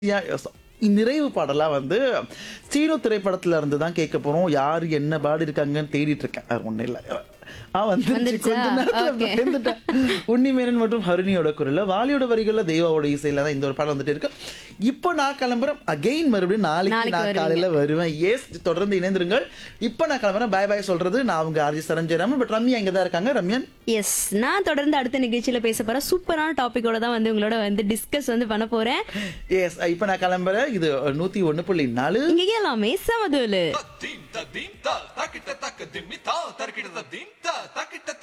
நிறைவு பாடலாம் வந்து சீனோ திரைப்படத்துல இருந்து தான் கேட்க போறோம் யார் என்ன பாடி இருக்காங்கன்னு தேடிட்டு இருக்கேன் வேற ஒண்ணும் இல்ல ஆ வந்து வந்துருச்சா? கொஞ்ச நேரத்துல Okay. பயந்துட்டேன். உன்னிமேனன் மற்றும் ஹரிணியோட குரல்ல வாலியோட வரிகள்ல தெய்வாவோட இசையில தான் இந்த ஒரு பாடம் வந்துட்டு இருக்கு இப்போ நான் கிளம்புறேன் அகைன் மறுபடியும் நாளைக்கு நாளைக்கு நான் வருவீங்க. காலையில வருவேன் எஸ் தொடர்ந்து இணைந்திருங்கள் இப்போ நான் கிளம்புறேன் பாய் பாய் சொல்றது நான் அவங்க ஆர்ஜி சரஞ்சயராமன் பட் ரம்யா இங்க தான் இருக்காங்க ரம்யன் எஸ் நான் தொடர்ந்து அடுத்த நிகழ்ச்சியில பேச போறேன் சூப்பரான டாபிக்கோட தான் வந்து உங்களோட வந்து டிஸ்கஸ் வந்து பண்ண போறேன் எஸ் இப்போ நான் கிளம்புறேன் இது நூத்தி ஒண்ணு புள்ளி நாலு இங்க எல்லாமே சமதூலு dim ta dim ta takita tak dim ta tarkita dim ta takita